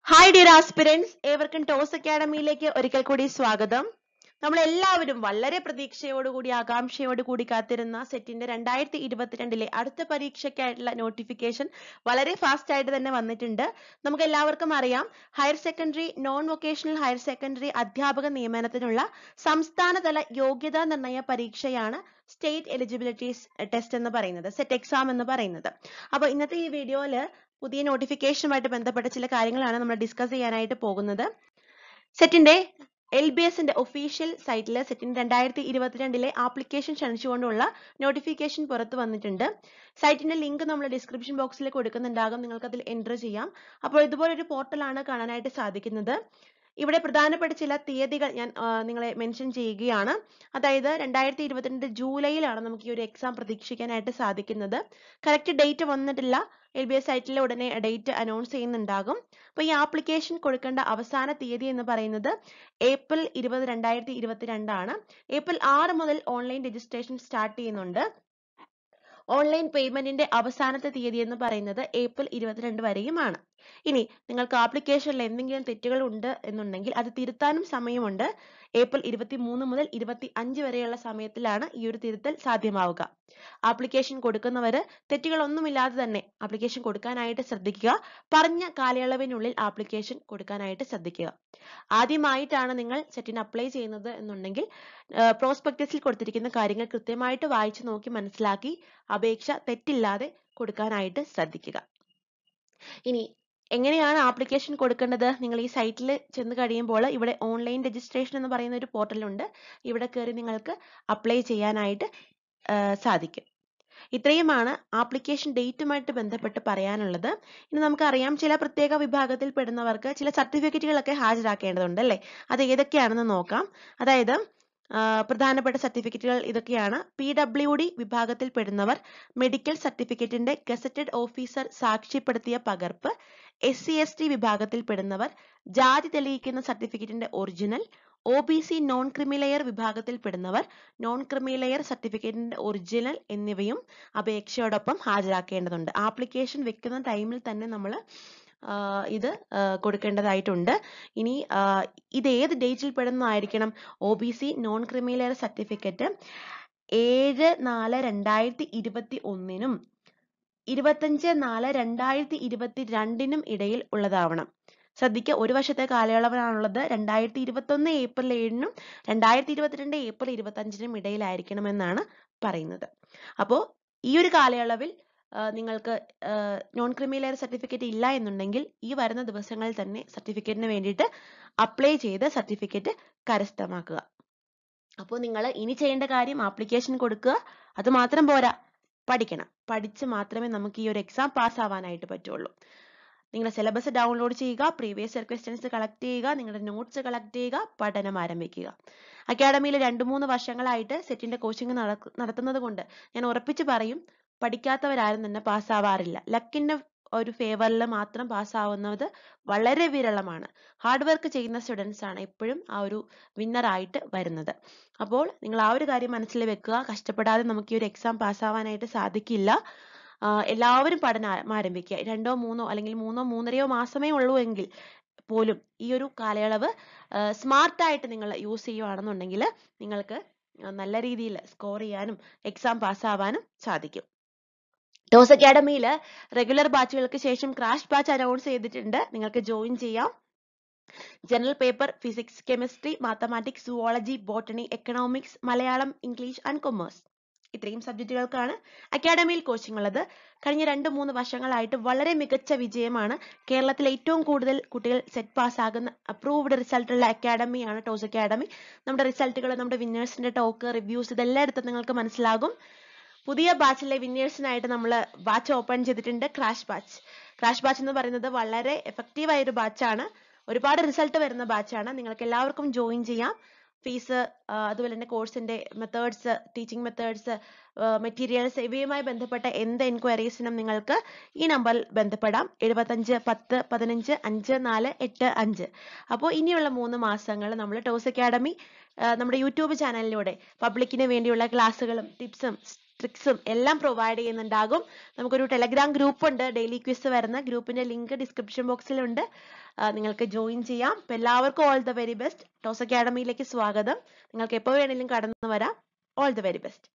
hi dear aspirants ഏവർക്കും Toss അക്കാഡമിയിലേക്ക് ഒരിക്കൽ കൂടി സ്വാഗതം നമ്മൾ എല്ലാവരും വളരെ പ്രതീക്ഷയോടുകൂടി ആകാംക്ഷയോടുകൂടി കാത്തിരുന്ന സെറ്റിന്റെ രണ്ടായിരത്തി ഇരുപത്തിരണ്ടിലെ അടുത്ത പരീക്ഷയ്ക്കായിട്ടുള്ള നോട്ടിഫിക്കേഷൻ വളരെ ഫാസ്റ്റ് ആയിട്ട് തന്നെ വന്നിട്ടുണ്ട് നമുക്ക് എല്ലാവർക്കും അറിയാം higher secondary non vocational higher secondary അധ്യാപക നിയമനത്തിനുള്ള സംസ്ഥാനതല യോഗ്യതാ നിർണയ പരീക്ഷയാണ് സ്റ്റേറ്റ് എലിജിബിലിറ്റി ടെസ്റ്റ് എന്ന് പറയുന്നത് സെറ്റ് എക്സാം എന്ന് പറയുന്നത് അപ്പോൾ ഇന്നത്തെ ഈ വീഡിയോയിൽ പുതിയ നോട്ടിഫിക്കേഷനുമായിട്ട് ബന്ധപ്പെട്ട ചില കാര്യങ്ങളാണ് നമ്മൾ ഡിസ്കസ് ചെയ്യാനായിട്ട് പോകുന്നത് സെറ്റിന്റെ എൽ ബി എസിന്റെ ഒഫീഷ്യൽ സൈറ്റിൽ സെറ്റിന്റെ രണ്ടായിരത്തി ഇരുപത്തിരണ്ടിലെ ആപ്ലിക്കേഷൻ ക്ഷണിച്ചുകൊണ്ടുള്ള നോട്ടിഫിക്കേഷൻ പുറത്തു വന്നിട്ടുണ്ട് സൈറ്റിന്റെ ലിങ്ക് നമ്മൾ ഡിസ്ക്രിപ്ഷൻ ബോക്സിൽ കൊടുക്കുന്നുണ്ടാകും നിങ്ങൾക്ക് അതിൽ എൻ്റർ ചെയ്യാം അപ്പോൾ ഇതുപോലൊരു പോർട്ടലാണ് കാണാനായിട്ട് സാധിക്കുന്നത് ഇവിടെ പ്രധാനപ്പെട്ട ചില തീയതികൾ ഞാൻ ആ, നിങ്ങളെ മെൻഷൻ ചെയ്യുകയാണ് അതായത് രണ്ടായിരത്തി ഇരുപത്തിരണ്ട് ജൂലൈയിലാണ് നമുക്ക് ഈ ഒരു എക്സാം പ്രതീക്ഷിക്കാനായിട്ട് സാധിക്കുന്നത് കറക്റ്റ് ഡേറ്റ് വന്നിട്ടില്ല എൽ ബി എസ് സൈറ്റിൽ ഉടനെ ഡേറ്റ് അനൗൺസ് ചെയ്യുന്നുണ്ടാകും അപ്പോൾ ഈ ആപ്ലിക്കേഷൻ കൊടുക്കേണ്ട അവസാന തീയതി എന്ന് പറയുന്നത് ഏപ്രിൽ ഇരുപത് രണ്ടായിരത്തി ഇരുപത്തിരണ്ടാണ് ഏപ്രിൽ ആറ് മുതൽ ഓൺലൈൻ രജിസ്ട്രേഷൻ സ്റ്റാർട്ട് ചെയ്യുന്നുണ്ട് ഓൺലൈൻ പേയ്മെന്റിന്റെ അവസാനത്തെ തീയതി എന്ന് പറയുന്നത് ഏപ്രിൽ ഇരുപത്തിരണ്ട് വരെയുമാണ് ഇനി നിങ്ങൾക്ക് ആപ്ലിക്കേഷനിൽ എന്തെങ്കിലും തെറ്റുകൾ ഉണ്ട് എന്നുണ്ടെങ്കിൽ അത് തിരുത്താനും സമയമുണ്ട് ഏപ്രിൽ ഇരുപത്തി മൂന്ന് മുതൽ ഇരുപത്തി അഞ്ച് വരെയുള്ള സമയത്തിലാണ് ഈ ഒരു തിരുത്തൽ സാധ്യമാവുക ആപ്ലിക്കേഷൻ കൊടുക്കുന്നവർ തെറ്റുകളൊന്നുമില്ലാതെ തന്നെ ആപ്ലിക്കേഷൻ കൊടുക്കാനായിട്ട് ശ്രദ്ധിക്കുക പറഞ്ഞ കാലയളവിനുള്ളിൽ ആപ്ലിക്കേഷൻ കൊടുക്കാനായിട്ട് ശ്രദ്ധിക്കുക ആദ്യമായിട്ടാണ് നിങ്ങൾ സെറ്റിന് അപ്ലൈ ചെയ്യുന്നത് എന്നുണ്ടെങ്കിൽ പ്രോസ്പെക്ടസിൽ കൊടുത്തിരിക്കുന്ന കാര്യങ്ങൾ കൃത്യമായിട്ട് വായിച്ചു നോക്കി മനസ്സിലാക്കി അപേക്ഷ തെറ്റില്ലാതെ കൊടുക്കാനായിട്ട് ശ്രദ്ധിക്കുക ഇനി എങ്ങനെയാണ് ആപ്ലിക്കേഷൻ കൊടുക്കേണ്ടത് നിങ്ങൾ ഈ സൈറ്റിൽ ചെന്ന് കഴിയുമ്പോൾ ഇവിടെ ഓൺലൈൻ രജിസ്ട്രേഷൻ എന്ന് പറയുന്ന ഒരു പോർട്ടലുണ്ട് ഇവിടെ കയറി നിങ്ങൾക്ക് അപ്ലൈ ചെയ്യാനായിട്ട് ആ, സാധിക്കും ഇത്രയുമാണ് ആപ്ലിക്കേഷൻ ഡേറ്റുമായിട്ട് ബന്ധപ്പെട്ട് പറയാനുള്ളത് ഇനി നമുക്കറിയാം ചില പ്രത്യേക വിഭാഗത്തിൽ പെടുന്നവർക്ക് ചില സർട്ടിഫിക്കറ്റുകളൊക്കെ ഹാജരാക്കേണ്ടതുണ്ട് അല്ലേ അത് ഏതൊക്കെയാണെന്ന് നോക്കാം അതായത് ആ, പ്രധാനപ്പെട്ട സർട്ടിഫിക്കറ്റുകൾ ഇതൊക്കെയാണ് പി ഡബ്ല്യു ഡി വിഭാഗത്തിൽ പെടുന്നവർ മെഡിക്കൽ സർട്ടിഫിക്കറ്റിന്റെ ഗസറ്റഡ് ഓഫീസർ സാക്ഷ്യപ്പെടുത്തിയ പകർപ്പ് എസ് സി എസ് ടി വിഭാഗത്തിൽ പെടുന്നവർ ജാതി തെളിയിക്കുന്ന സർട്ടിഫിക്കറ്റിന്റെ original O B C non creamy layer വിഭാഗത്തിൽ പെടുന്നവർ നോൺ ക്രിമിലെയർ സർട്ടിഫിക്കറ്റിന്റെ ഒറിജിനൽ എന്നിവയും അപേക്ഷയോടൊപ്പം ഹാജരാക്കേണ്ടതുണ്ട് ആപ്ലിക്കേഷൻ വെക്കുന്ന ടൈമിൽ തന്നെ നമ്മൾ ഇത് ആ, കൊടുക്കേണ്ടതായിട്ടുണ്ട് ഇനി ആ, ഇത് ഏത് ഡേറ്റിൽ പെടുന്നതായിരിക്കണം O B C non creamy layer certificate ഏഴ് നാല് രണ്ടായിരത്തി ഇരുപത്തി ഒന്നിനും ഇരുപത്തഞ്ച് നാല് രണ്ടായിരത്തി ഇരുപത്തി രണ്ടിനും ഇടയിൽ ഉള്ളതാവണം ശ്രദ്ധിക്കുക ഒരു വർഷത്തെ കാലയളവിനാണുള്ളത് രണ്ടായിരത്തി ഇരുപത്തൊന്ന് ഏപ്രിൽ ഏഴിനും രണ്ടായിരത്തി ഇരുപത്തിരണ്ട് ഏപ്രിൽ ഇരുപത്തഞ്ചിനും ഇടയിലായിരിക്കണമെന്നാണ് പറയുന്നത് അപ്പോൾ ഈ ഒരു കാലയളവിൽ ആ, നിങ്ങൾക്ക് നോൺ ക്രിമി ലെയർ സർട്ടിഫിക്കറ്റ് ഇല്ല എന്നുണ്ടെങ്കിൽ ഈ വരുന്ന ദിവസങ്ങളിൽ തന്നെ സർട്ടിഫിക്കറ്റിന് വേണ്ടിയിട്ട് അപ്ലൈ ചെയ്ത് സർട്ടിഫിക്കറ്റ് കരസ്ഥമാക്കുക അപ്പോൾ നിങ്ങൾ ഇനി ചെയ്യേണ്ട കാര്യം ആപ്ലിക്കേഷൻ കൊടുക്കുക അത് മാത്രം പോരാ പഠിക്കണം പഠിച്ച് മാത്രമേ നമുക്ക് ഈ ഒരു എക്സാം പാസ് ആവാനായിട്ട് പറ്റുള്ളൂ നിങ്ങളുടെ സിലബസ് ഡൗൺലോഡ് ചെയ്യുക പ്രീവിയസ് ഇയർ ക്വസ്റ്റ്യൻസ് കളക്ട് ചെയ്യുക നിങ്ങളുടെ നോട്ട്സ് കളക്ട് ചെയ്യുക പഠനം ആരംഭിക്കുക അക്കാഡമിയിൽ രണ്ട് മൂന്ന് വർഷങ്ങളായിട്ട് സെറ്റിന്റെ കോച്ചിങ് നടത്തുന്നത് കൊണ്ട് ഞാൻ ഉറപ്പിച്ച് പറയും പഠിക്കാത്തവരാരും തന്നെ പാസ്സാവാറില്ല ലക്കിന്റെ ഒരു ഫേവറിൽ മാത്രം പാസ്സാവുന്നത് വളരെ വിരളമാണ് ഹാർഡ് വർക്ക് ചെയ്യുന്ന സ്റ്റുഡൻസ് ആണ് എപ്പോഴും ആ ഒരു വിന്നർ ആയിട്ട് വരുന്നത് അപ്പോൾ നിങ്ങൾ ആ ഒരു കാര്യം മനസ്സിൽ വെക്കുക കഷ്ടപ്പെടാതെ നമുക്ക് ഈ ഒരു എക്സാം പാസ്സാവാനായിട്ട് സാധിക്കില്ല ആ, എല്ലാവരും പഠനം ആ- ആരംഭിക്കുക രണ്ടോ മൂന്നോ അല്ലെങ്കിൽ മൂന്നോ മൂന്നരയോ മാസമേ ഉള്ളൂ എങ്കിൽ പോലും ഈ ഒരു കാലയളവ് സ്മാർട്ട് ആയിട്ട് നിങ്ങൾ യൂസ് ചെയ്യുവാണെന്നുണ്ടെങ്കിൽ നിങ്ങൾക്ക് ആ, നല്ല രീതിയിൽ സ്കോർ ചെയ്യാനും എക്സാം പാസ്സാവാനും സാധിക്കും ടോസ് അക്കാഡമിയിൽ റെഗുലർ ബാച്ചുകൾക്ക് ശേഷം ക്രാഷ് ബാച്ച് അനൗൺസ് ചെയ്തിട്ടുണ്ട് നിങ്ങൾക്ക് ജോയിൻ ചെയ്യാം general paper physics chemistry mathematics zoology botany economics Malayalam English and commerce ഇത്രയും സബ്ജക്റ്റുകൾക്കാണ് അക്കാഡമിയിൽ കോച്ചിങ് ഉള്ളത് കഴിഞ്ഞ രണ്ട് മൂന്ന് വർഷങ്ങളായിട്ട് വളരെ മികച്ച വിജയമാണ് കേരളത്തിലെ ഏറ്റവും കൂടുതൽ കുട്ടികൾ സെറ്റ് പാസ് ആകുന്ന അപ്രൂവ്ഡ് റിസൾട്ട് ഉള്ള അക്കാഡമിയാണ് ടോസ് അക്കാഡമി നമ്മുടെ റിസൾട്ടുകൾ നമ്മുടെ വിന്നേഴ്സിന്റെ ടോക്ക് റിവ്യൂസ് ഇതെല്ലാം എടുത്ത് നിങ്ങൾക്ക് മനസ്സിലാകും പുതിയ ബാച്ചിലെ വിന്നേഴ്സിനായിട്ട് നമ്മൾ ബാച്ച് ഓപ്പൺ ചെയ്തിട്ടുണ്ട് ക്രാഷ് ബാച്ച് ക്രാഷ് ബാച്ച് എന്ന് പറയുന്നത് വളരെ എഫക്റ്റീവ് ആയ ഒരു ബാച്ചാണ് ഒരുപാട് റിസൾട്ട് വരുന്ന ബാച്ചാണ് നിങ്ങൾക്ക് എല്ലാവർക്കും ജോയിൻ ചെയ്യാം ഫീസ് അതുപോലെ തന്നെ കോഴ്സിന്റെ മെത്തേഡ്സ് ടീച്ചിങ് മെത്തേഡ്സ് മെറ്റീരിയൽസ് ഇവയുമായി ബന്ധപ്പെട്ട എന്ത് എൻക്വയറീസിനും നിങ്ങൾക്ക് ഈ നമ്പറിൽ ബന്ധപ്പെടാം എഴുപത്തഞ്ച് പത്ത് പതിനഞ്ച് അഞ്ച് നാല് എട്ട് അഞ്ച് അപ്പോൾ ഇനിയുള്ള മൂന്ന് മാസങ്ങൾ നമ്മൾ ടോസ് അക്കാഡമി നമ്മുടെ യൂട്യൂബ് ചാനലിലൂടെ പബ്ലിക്കിന് വേണ്ടിയുള്ള ക്ലാസ്സുകളും ടിപ്സും ട്രിക്സും എല്ലാം പ്രൊവൈഡ് ചെയ്യുന്നുണ്ടാകും നമുക്കൊരു ടെലഗ്രാം ഗ്രൂപ്പ് ഉണ്ട് ഡെയിലി ക്വിസ് വരുന്ന ഗ്രൂപ്പിന്റെ ലിങ്ക് ഡിസ്ക്രിപ്ഷൻ ബോക്സിലുണ്ട് ആ, നിങ്ങൾക്ക് ജോയിൻ ചെയ്യാം അപ്പൊ എല്ലാവർക്കും all the very best Toss അക്കാഡമിയിലേക്ക് സ്വാഗതം നിങ്ങൾക്ക് എപ്പോൾ വേണമെങ്കിലും കടന്നു വരാം ഓൾ ദ വെരി ബെസ്റ്റ്